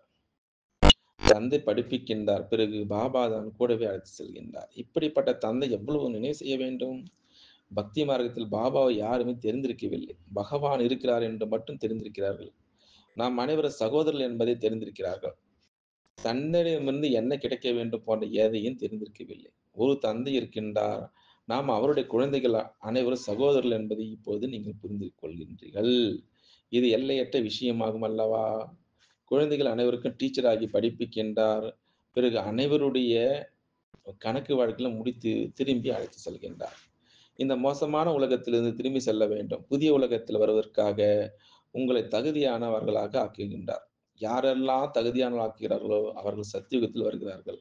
தந்தை படிப்பிக்கின்றார். பிறகு பாபா தான் கூடவே அழைத்து செல்கின்றார். இப்படிப்பட்ட தந்தை எவ்வளவு நினைவு செய்ய வேண்டும்? பக்தி மார்க்கத்தில் பாபாவை யாருமே தெரிந்திருக்கவில்லை. பகவான் இருக்கிறார் என்று மட்டும் தெரிந்திருக்கிறார்கள். நாம் அனைவரும் சகோதரர்கள் என்பதை தெரிந்திருக்கிறார்கள். தன்னிடமிருந்து என்ன கிடைக்க வேண்டும் போன்ற எதையும் தெரிந்திருக்கவில்லை. ஒரு தந்தை இருக்கின்றார். நாம் அவருடைய குழந்தைகள் அனைவரும் சகோதரர்கள் என்பதை இப்பொழுது நீங்கள் புரிந்து கொள்கின்றீர்கள். இது எல்லையற்ற விஷயமாகும் அல்லவா? குழந்தைகள் அனைவருக்கும் டீச்சராகி படிப்பிக்கின்றார். பிறகு அனைவருடைய கணக்கு வழக்குல முடித்து திரும்பி அழைத்து செல்கின்றார். இந்த மோசமான உலகத்திலிருந்து திரும்பி செல்ல வேண்டும். புதிய உலகத்தில் வருவதற்காக உங்களை தகுதியானவர்களாக ஆக்குகின்றார். யாரெல்லாம் தகுதியானவர்கள் ஆக்குகிறார்களோ அவர்கள் சத்தியுகத்தில் வருகிறார்கள்.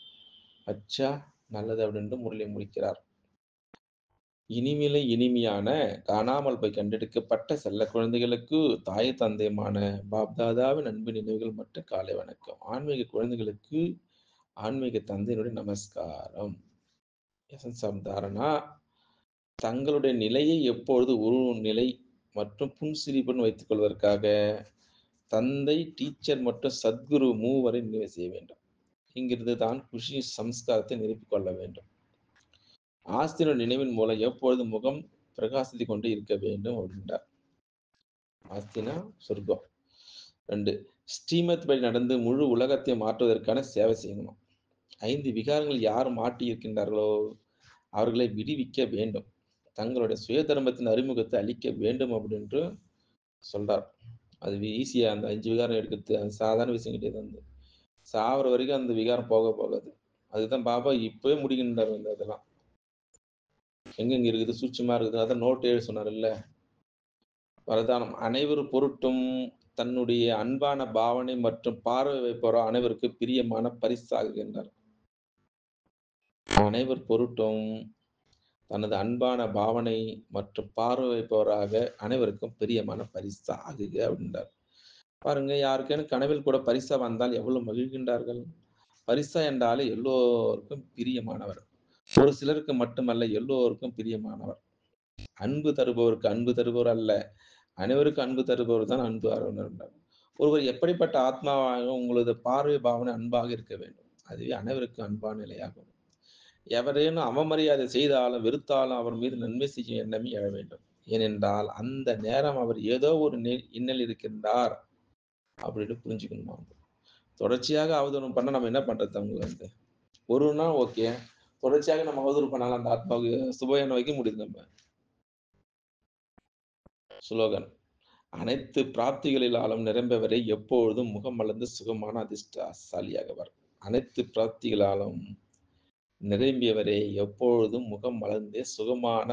அச்சா நல்லது அப்படின்ட்டு முரளி முடிக்கிறார். இனிமையிலே இனிமையான காணாமல் போய் கண்டெடுக்கப்பட்ட செல்ல குழந்தைகளுக்கு தாய் தந்தையுமான பாப்தாதாவின் அன்பு நினைவுகள் மற்றும் காலை வணக்கம். ஆன்மீக குழந்தைகளுக்கு ஆன்மீக தந்தையினுடைய நமஸ்காரம். எசன்ஸ் ஆஃப் தாரணா தங்களுடைய நிலையை எப்பொழுது ஒரு நிலை மற்றும் புன்சிரிப்புடன் வைத்துக் கொள்வதற்காக தந்தை, டீச்சர் மற்றும் சத்குரு மூவரை நினைவு செய்ய வேண்டும். இங்கிருந்து தான் குஷி சம்ஸ்காரத்தை நிரப்பிக் கொள்ள வேண்டும். ஆஸ்தினுடைய நினைவின் மூலம் எப்பொழுதும் முகம் பிரகாசித்துக் கொண்டு இருக்க வேண்டும் அப்படின்றார். ஆஸ்தினா சொர்க்கம். 2 ஸ்ரீமத் படி நடந்து முழு உலகத்தை மாற்றுவதற்கான சேவை செய்யணும். 5 விகாரங்கள் யார் மாட்டி இருக்கின்றார்களோ அவர்களை விடுவிக்க வேண்டும். தங்களுடைய சுய தர்மத்தின் அறிமுகத்தை அளிக்க வேண்டும் அப்படின்று சொல்றார். அது ஈஸியா அந்த 5 விகாரம் எடுக்கிறது அது சாதாரண விஷயம் கிடையாது வந்து. சாவர வரைக்கும் அந்த விகாரம் போக போகாது. அதுதான் பாபா இப்பவே முடிக்கின்றார் வந்து அதெல்லாம். எங்கெங்க இருக்குது? சூட்சுமமா இருக்குது. அதான் நோட் எழுத சொன்னார்ல்ல. வரதானம் அனைவர் பொருட்டும் தன்னுடைய அன்பான பாவனை மற்றும் பார்வை வைப்போர் அனைவருக்கு பிரியமான பரிசாகுகின்றார். அனைவர் பொருட்டும் தனது அன்பான பாவனை மற்றும் பார்வை வைப்பவராக அனைவருக்கும் பிரியமான பரிசா ஆகுக அப்படின்றார். பாருங்க யாருக்கேனும் கனவில் கூட பரிசா வந்தால் எவ்வளவு மகிழ்கின்றார்கள். பரிசா என்றாலே எல்லோருக்கும் பிரியமானவர். ஒரு சிலருக்கு மட்டுமல்ல எல்லோருக்கும் பிரியமானவர். அன்பு தருபவருக்கு அன்பு தருபவர் அல்ல. அனைவருக்கும் அன்பு தருபவர் தான் அன்பு என்றார். ஒருவர் எப்படிப்பட்ட ஆத்மாவாக உங்களது பார்வை பாவனை அன்பாக இருக்க வேண்டும். அதுவே அனைவருக்கும் அன்பான நிலையாகும். எவரேனும் அவமரியாதை செய்தாலும் வெறுத்தாலும் அவர் மீது நன்மை செய்யும் எண்ணமே எழ வேண்டும். ஏனென்றால் அந்த நேரம் அவர் ஏதோ ஒரு இன்னல் இருக்கின்றார் அப்படின்னு புரிஞ்சுக்கணுமா தொடர்ச்சியாக அவதூறு பண்ண நம்ம என்ன பண்றது அவங்கள வந்து ஒரு நாள் ஓகே தொடர்ச்சியாக நம்ம அவதூறு பண்ணாலும் அந்த ஆத்மாவுக்கு சுபயனை வைக்க முடியுது நம்ம சுலோகன் அனைத்து பிராப்திகளிலாலும் நிரம்பியவரை எப்பொழுதும் முகம் மலர்ந்து சுகமான அதிர்ஷ்டசாலியாகவர் அனைத்து பிராப்திகளாலும் நிரம்பியவரே எப்பொழுதும் முகம் மலர்ந்தே சுகமான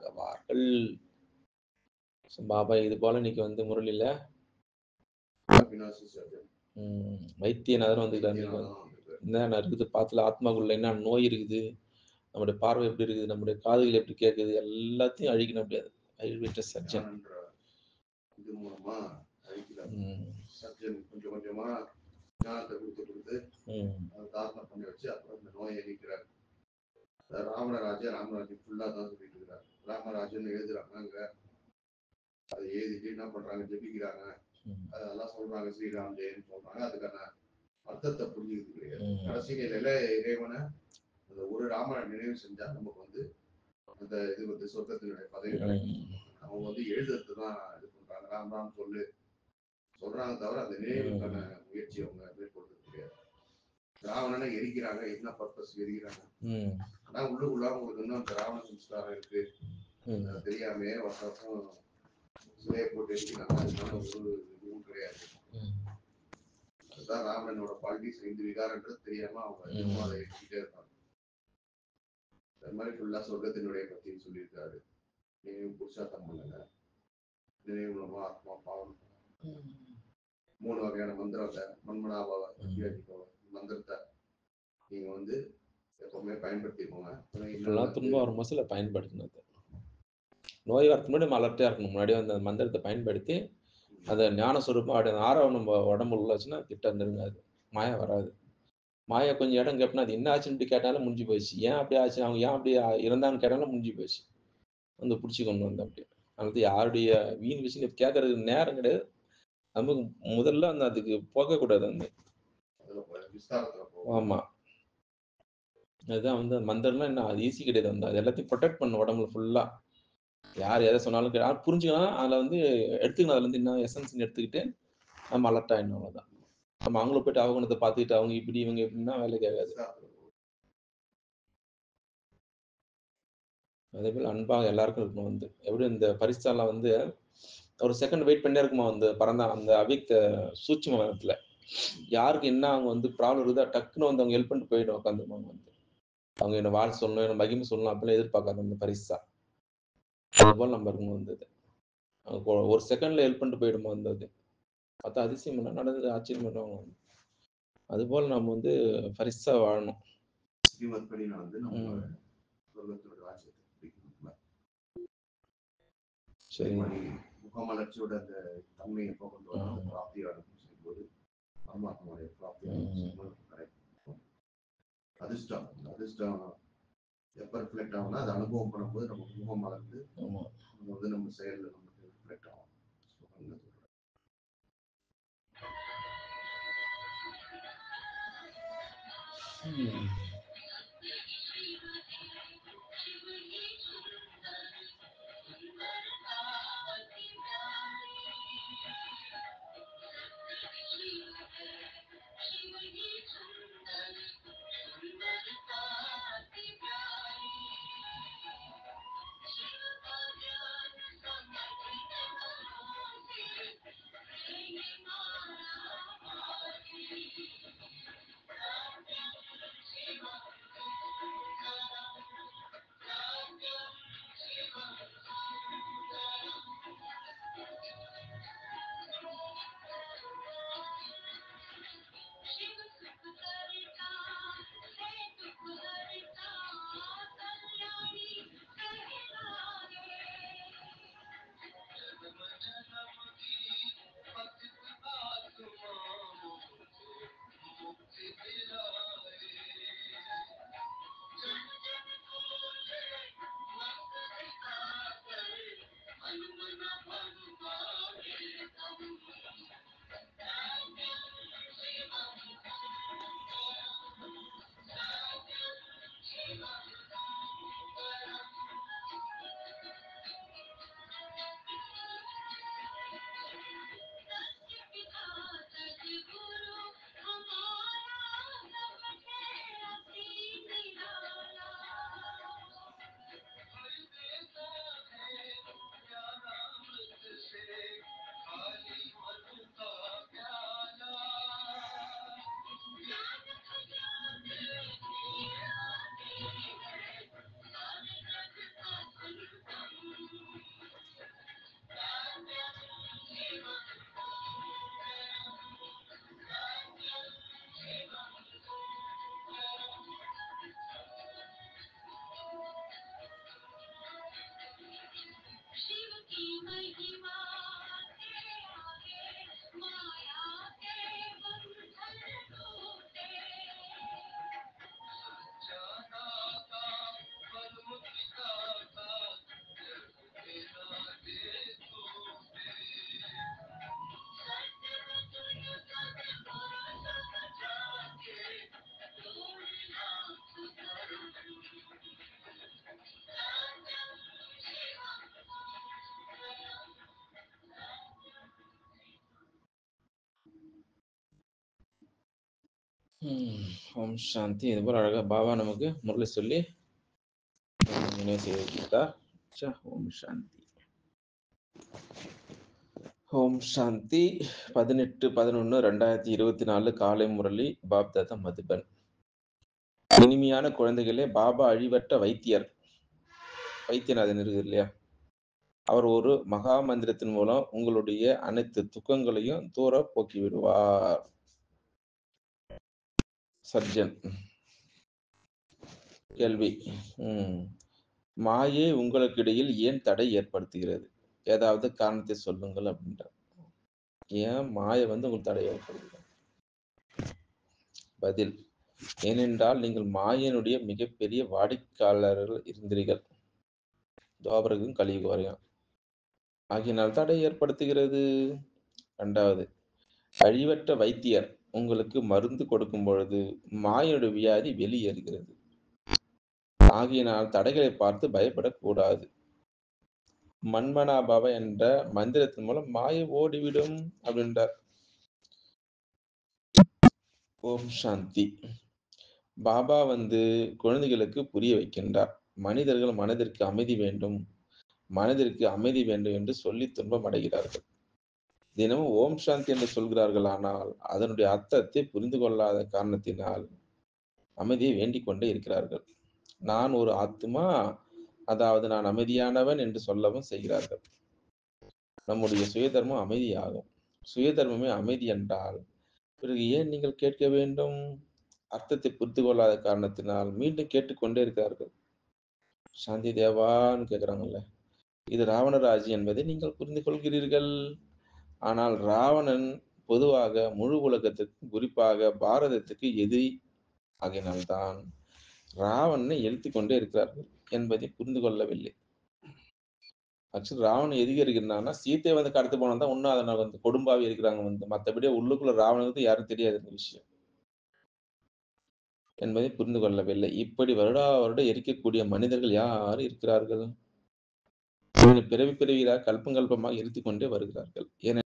அதிர்ஷ்டசாலியாகவார்கள் பாபா இது போல இன்னைக்கு வந்து முரளில அவினாசி சர்ஜன் ம். வைத்தியநாதன் வந்துக்கிறார் இன்னைக்கு வந்து. வைத்தியநாதன் வந்திருக்காரு. என்னென்ன இருக்குது பாத்துல ஆத்மாக்குள்ள என்ன நோய் இருக்குது நம்முடைய பார்வை எப்படி இருக்குது நம்முடைய காதுகள் எப்படி கேட்குது எல்லாத்தையும் அழிக்கணும் அப்படியாது அழிவிட்ட சர்ஜன் ஞானன்ற இது மூலமா அழிக்கிறார் ம். சர்ஜன் கொஞ்சம் கொஞ்சமா ஞானத்தை கொடுத்து கொடுத்து ம். அதை தாரணை பண்ணி வச்சு அப்புறம் இந்த நோயை நீக்கிறார் அதாவது ராமராஜன் ராமராஜன் ஃபுல்லா தான் சொல்லிட்டு இருக்கிறார் ராமராஜன் எழுதுறாங்க அங்க அதை எழுதிட்டு என்ன பண்றாங்க ஜெபிக்கிறாங்க ம். அதெல்லாம் சொல்றாங்க ஸ்ரீராம் ஜெயன்னு சொல்றாங்க அதுக்கான அர்த்தத்தை புரிஞ்சுக்கிறது கிடையாது ம். கடைசி நிலையில இறைவனை அந்த ஒரு ராமனை நினைவு செஞ்சா நமக்கு வந்து அந்த இது வந்து சொர்க்கத்தினுடைய பதவி கிடைக்கும் ம். அவங்க வந்து எழுதுறது தான் இது பண்றாங்க ராம் ராம் சொல்லு சொல்றாங்க தவிர அந்த நினைவுக்கான முயற்சி அவங்க மேற்கொள்றது கிடையாது ராவணனை எரிக்கிறாங்க என்ன பர்பஸ் எரிக்கிறாங்க ம். ஆனா உள்ளுக்குள்ள உங்களுக்கு இன்னும் அந்த ராவண சம்ஸ்காரம் இருக்கு ம். அது தெரியாமயே வருஷம் வருஷம் சிலையை போட்டு எரிக்கிறாங்க அதனால ஒரு இதுவும் கிடையாது ம். அதுதான் ராவணனோட பாலிட்டிக்ஸ் ஐந்து விகாரன்றது தெரியாம அவங்க ம். இன்னும் அதை எடுத்துக்கிட்டே இருக்காங்க அது மாதிரி ஃபுல்லா சொர்க்கத்தினுடைய பத்தின்னு சொல்லியிருக்காரு நினைவு புருஷார்த்தம் பண்ணுங்க நினைவு மூலமா ஆத்மா பாவம் மூணு வகையான மந்திரத்தை மன்மனாபாவ அத்தியாதிபாவ மந்திரத்தை நீங்க வந்து எப்பவுமே பயன்படுத்திக்கோங்க இப்பெல்லாம் துன்பம் வரும் போது பயன்படுத்தணும் அது. நோய் வரதுக்கு முன்னாடி நம்ம அலர்ட்டாக இருக்கணும் முன்னாடி வந்து அந்த மந்திரத்தை பயன்படுத்தி அந்த ஞான சுரூபம் அப்படி அந்த ஆரவம் நம்ம உடம்பு உள்ளாச்சுன்னா கிட்ட நெருங்காது மாயா வராது மாயா கொஞ்சம் இடம் கேட்டனா அது என்ன ஆச்சுன்னு இப்படி கேட்டாலும் முடிஞ்சு போயிடுச்சு ஏன் அப்படி ஆச்சு அவங்க ஏன் அப்படி இருந்தாங்கன்னு கேட்டாலும் முடிஞ்சு போயிடுச்சு வந்து பிடிச்சி கொண்டு வந்தேன் அப்படி அதனால யாருடைய வீண் விஷயம் கேட்கறதுக்கு நேரம் கிடையாது நமக்கு முதல்ல அந்த அதுக்கு போகக்கூடாது அந்த அதுல போய் விஸ்தாரத்துல போகும் ஆமா அதுதான் வந்து மந்திரம்லாம் என்ன அது ஈஸி கிடையாது வந்து அது எல்லாத்தையும் ப்ரொடெக்ட் பண்ணணும் உடம்புல ஃபுல்லா யார் எதை சொன்னாலும் கே- யார் புரிஞ்சுக்கலாம் அதுல வந்து எடுத்துக்கணும் அதுல இருந்து என்ன எசன்ஸ் எடுத்துக்கிட்டு நம்ம அலர்ட் ஆயிடணும் அவ்வளவுதான் நம்ம அவங்கள போயிட்டு அவகுணத்தை பார்த்துக்கிட்டு அவங்க இப்படி இவங்க இப்படின்னா வேலை கேட்காது விஸ்தாரத்துல போகும் அதே போல அன்பாக எல்லாருக்கும் இருக்கணும் வந்து எப்படி இந்த பரிசாலாம் வந்து ஒரு செகண்ட் வெயிட் பண்ணே இருக்குமா வந்து பறந்தா அந்த அவிக்த சூட்சும நேரத்துல யாருக்கு என்ன அவங்க வந்து ப்ராப்ளம் இருக்குதோ டக்குன்னு வந்து அவங்க ஹெல்ப் பண்ணிட்டு போயிடும் உட்காந்துருவாங்க வந்து அவங்க என்ன வாழ் சொல்லணும் என்ன மகிமை சொல்லணும் அப்படிலாம் எதிர்பார்க்காத அந்த பரிசா அது போல நம்ம இருக்கணும் வந்தது அவங்க கொ- ஒரு செகண்ட்ல ஹெல்ப் பண்ணிட்டு போயிடுமா வந்தது பார்த்தா அதிசயம் என்ன நடந்தது ஆச்சரியம் பண்ணுவாங்க அது போல நம்ம வந்து பரிசா வாழணும் ஸ்ரீமத் படி நான் வந்து நம்ம ம். சொர்க்கத்தோட ராஜ்யத்தை பிடிக்கணும் சரி முகமலர்ச்சியோட அந்த தன்மையை எப்போ கொண்டு வரும் அந்த ம். பிராப்தி ஆகும் செய்யும்போது பரமாத்மாவுடைய பிராப்தி ம். ஆகும் செய்யும்போது correct. அதிர்ஷ்டம் அந்த அதிர்ஷ்டம் எப்ப ரிஃப்ளெக்ட் ஆகும்னா அதை அனுபவம் பண்ணும்போது நம்ம முகம் மலர்ந்து ஆமா நம்ம வந்து நம்ம செயல்ல நமக்கு ரிஃப்ளெக்ட் ஆகும் So, அந்த சொல்றேன். ம். Thank you. ம். ஓம் சாந்தி. இதுபோல அழகா பாபா நமக்கு முரளி சொல்லி நினைவு செய்து வைத்தார். ச்ச, ஓம் சாந்தி. ஓம் சாந்தி. 18/11/2024 காலை முரளி பாப்தாதா மதுபன். இனிமையான குழந்தைகளே, பாபா அழிவற்ற வைத்தியர். வைத்தியநாதன் இருக்குது இல்லையா? அவர் ஒரு மகா மந்திரத்தின் மூலம் உங்களுடைய அனைத்து துக்கங்களையும் தூர போக்கி விடுவார். சர்ஜன். கேள்வி. ம். மாயை உங்களுக்கிடையில் ஏன் தடை ஏற்படுத்துகிறது? ஏதாவது காரணத்தை சொல்லுங்கள் அப்படின்றார். ஏன் மாயை வந்து உங்களுக்கு தடை ஏற்படுத்துது? பதில். ஏனென்றால் நீங்கள் மாயையினுடைய மிகப்பெரிய வாடிக்கையாளர்கள் இருந்தீர்கள். துவாபரகம் கலியுக வரையும். ஆகையினால் தடை ஏற்படுத்துகிறது. 2வது. அழிவற்ற வைத்தியர் உங்களுக்கு மருந்து கொடுக்கும் பொழுது மாயையுடைய வியாதி வெளியேறுகிறது. ஆகையினால் தடைகளை பார்த்து பயப்படக்கூடாது. மன்மனா பவ என்ற மந்திரத்தின் மூலம் மாயை ஓடிவிடும் அப்படின்றார். ஓம் சாந்தி. பாபா வந்து குழந்தைகளுக்கு புரிய வைக்கின்றார். மனிதர்கள் மனதிற்கு அமைதி வேண்டும், மனதிற்கு அமைதி வேண்டும் என்று சொல்லி துன்பம் அடைகிறார்கள். தினமும் ஓம் சாந்தி என்று சொல்கிறார்கள். ஆனால் அதனுடைய அர்த்தத்தை புரிந்து கொள்ளாத காரணத்தினால் அமைதியை வேண்டிக் கொண்டே இருக்கிறார்கள். நான் ஒரு ஆத்துமா, அதாவது நான் அமைதியானவன் என்று சொல்லவும் செய்கிறார்கள். நம்முடைய சுயதர்மம் அமைதியாகும். சுயதர்மமே அமைதி என்றால் பிறகு ஏன் நீங்கள் கேட்க வேண்டும்? அர்த்தத்தை புரிந்து கொள்ளாத காரணத்தினால் மீண்டும் கேட்டுக்கொண்டே இருக்கிறார்கள். சாந்தி தேவான்னு கேட்குறாங்கல்ல. இது ராவண ராஜ்யம் என்பதை நீங்கள் புரிந்து கொள்கிறீர்கள். ஆனால் ராவணன் பொதுவாக முழு உலகத்திற்கும் குறிப்பாக பாரதத்துக்கு எதிரி ஆகையினால்தான் ராவணனை எதிர்த்துக் கொண்டே இருக்கிறார்கள் என்பதை புரிந்து கொள்ளவில்லை. ஆக்சுவலி ராவணன் எதுக்கு இருக்கிறான்னா சீத்தை வந்து கடத்தி போனா தான் இன்னும் அதை வந்து கொடும்பாவி இருக்கிறாங்க வந்து மற்றபடி உள்ளுக்குள்ள ராவணனுக்கு யாரும் தெரியாது இந்த விஷயம் என்பதை புரிந்து கொள்ளவில்லை. இப்படி வருடா வருடம் எரிக்கக்கூடிய மனிதர்கள் யார் இருக்கிறார்கள்? பிறவி பிறவியாக கல்பம் கல்பமாக எரித்துக் கொண்டே வருகிறார்கள். ஏன